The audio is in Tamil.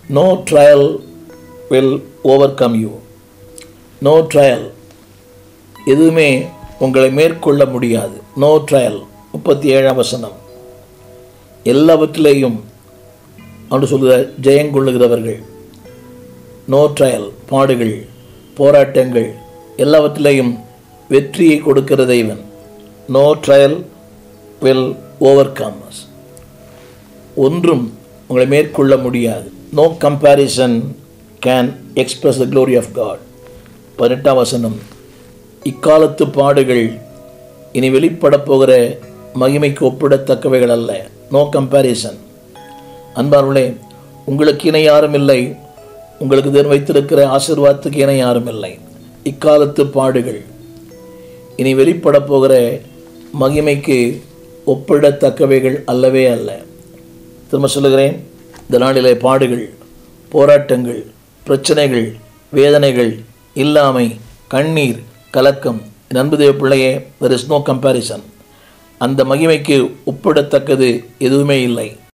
no trial will overcome you no trial எதுவுமே உங்களை மேற்கொள்ள முடியாது நோ ட்ரையல் முப்பத்தி ஏழாம் வசனம் எல்லாவற்றிலேயும் அவன் சொல்கிற ஜெயங்கொள்ளுகிறவர்கள் நோ ட்ரையல் பாடுகள் போராட்டங்கள் எல்லாவற்றிலேயும் வெற்றியை கொடுக்கிற தெய்வன் no trial will overcomes ஒன்றும் உங்களை மேற்கொள்ள முடியாது no comparison can express the glory of God பதினெட்டாம் வசனம் இக்காலத்து பாடுகள் இனி வெளிப்படப் போகிற மகிமைக்கு ஒப்பிடத்தக்கவைகள் அல்ல நோ கம்பேரிசன் அன்பார்களே உங்களுக்கு இணை யாரும் இல்லை உங்களுக்கு தேர் வைத்திருக்கிற ஆசீர்வாதத்துக்கு இணை யாரும் இல்லை இக்காலத்து பாடுகள் இனி வெளிப்படப் போகிற மகிமைக்கு ஒப்பிடத்தக்கவைகள் அல்லவே அல்ல திரும்ப சொல்லுகிறேன் இந்த நாளிலே பாடுகள் போராட்டங்கள் பிரச்சனைகள் வேதனைகள் இல்லாமை கண்ணீர் கலக்கம் என் அன்பு தேவ பிள்ளையே தெர் இஸ் நோ கம்பேரிசன் அந்த மகிமைக்கு ஒப்பிடத்தக்கது எதுவுமே இல்லை